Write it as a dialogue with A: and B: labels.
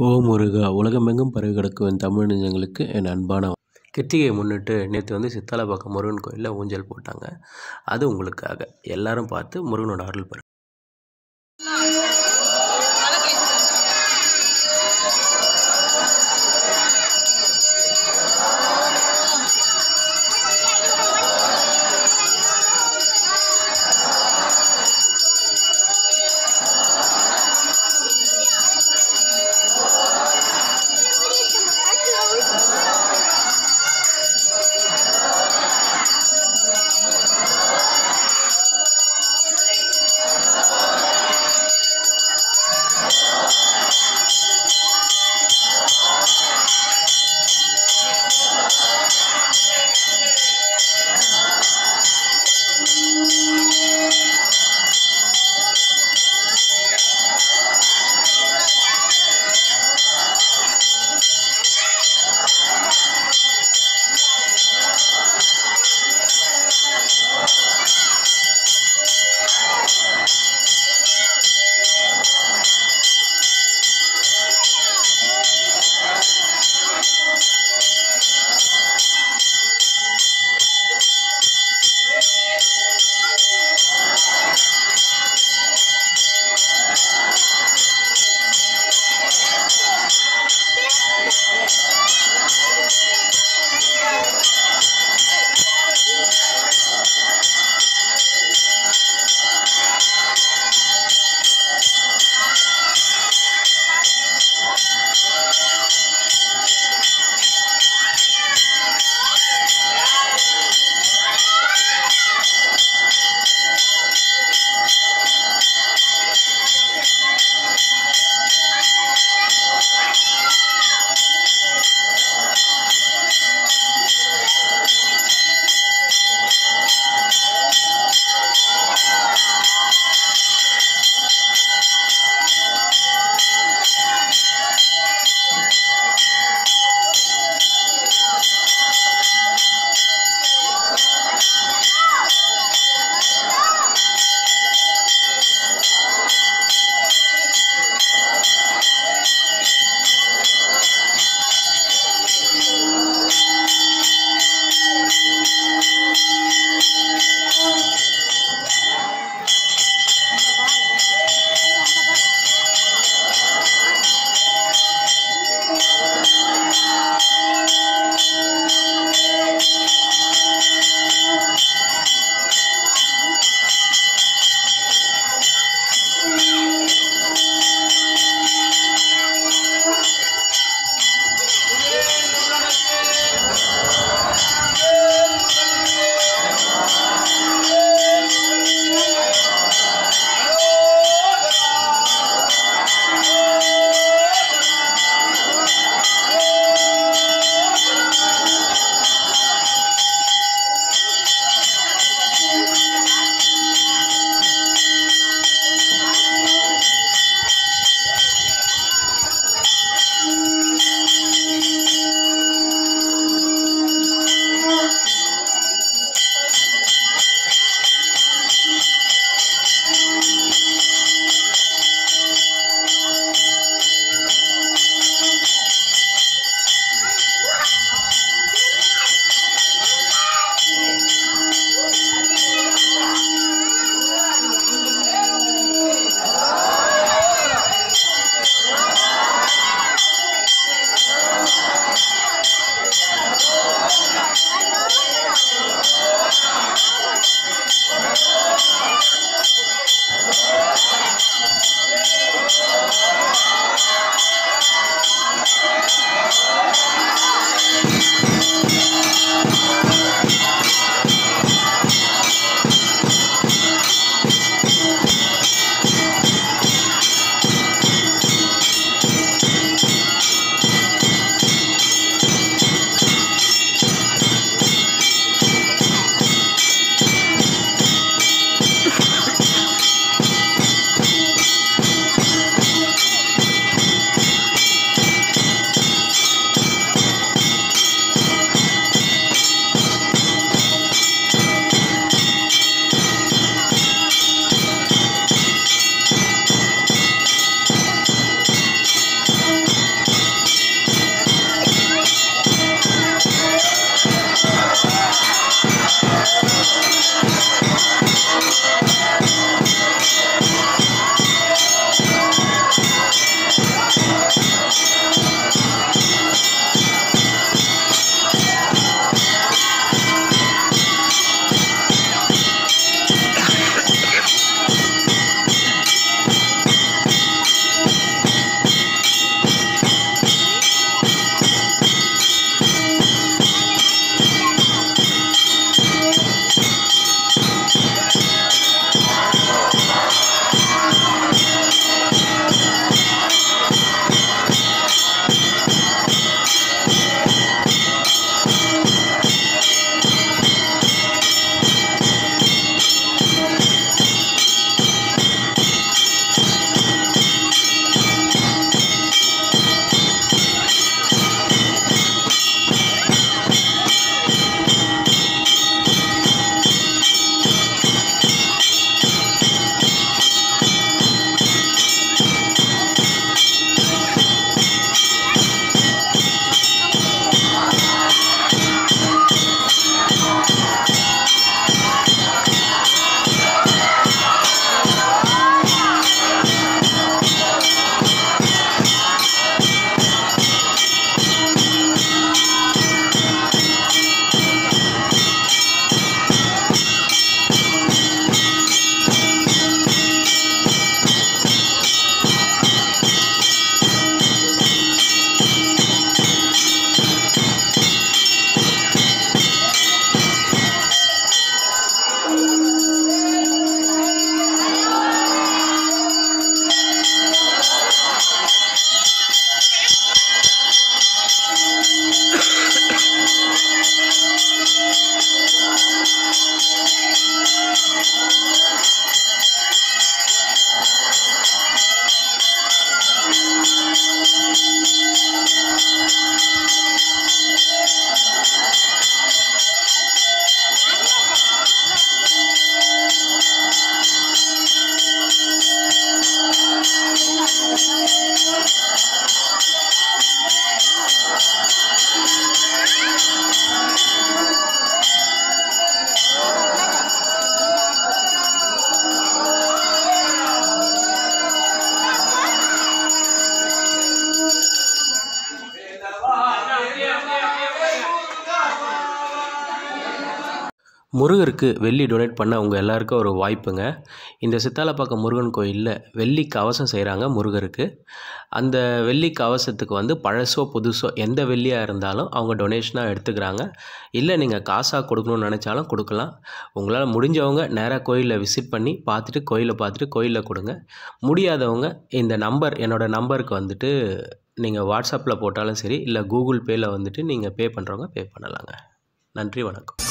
A: ஓ முருகா உலகமெங்கும் பரவி கிடக்கும் என் தமிழ் நெஞ்சங்களுக்கு என் அன்பான கிருத்திகையை முன்னிட்டு நேற்று வந்து சித்தாலப்பாக்கம் முருகன் கோயிலில் ஊஞ்சல் போட்டாங்க அது உங்களுக்காக எல்லாரும் பார்த்து முருகனோட அருள் பெறுங்க முருகருக்கு வெள்ளி டொனேட் பண்ண உங்கள் எல்லாருக்கும் ஒரு வாய்ப்புங்க இந்த சித்தாலப்பாக்கம் முருகன் கோயிலில் வெள்ளி கவசம் செய்கிறாங்க முருகருக்கு அந்த வெள்ளி கவசத்துக்கு வந்து பழசோ புதுசோ எந்த வெள்ளியாக இருந்தாலும் அவங்க டொனேஷனாக எடுத்துக்கிறாங்க இல்லை நீங்கள் காசாக கொடுக்கணும்னு நினச்சாலும் கொடுக்கலாம் உங்களால் முடிஞ்சவங்க நேராக கோயிலில் விசிட் பண்ணி பார்த்துட்டு கோயிலை பார்த்துட்டு கோயிலில் கொடுங்க முடியாதவங்க இந்த நம்பர் என்னோடய நம்பருக்கு வந்துட்டு நீங்கள் வாட்ஸ்அப்பில் போட்டாலும் சரி இல்லை கூகுள் பேயில் வந்துட்டு நீங்கள் பே பண்ணுறவங்க பே பண்ணலாங்க நன்றி வணக்கம்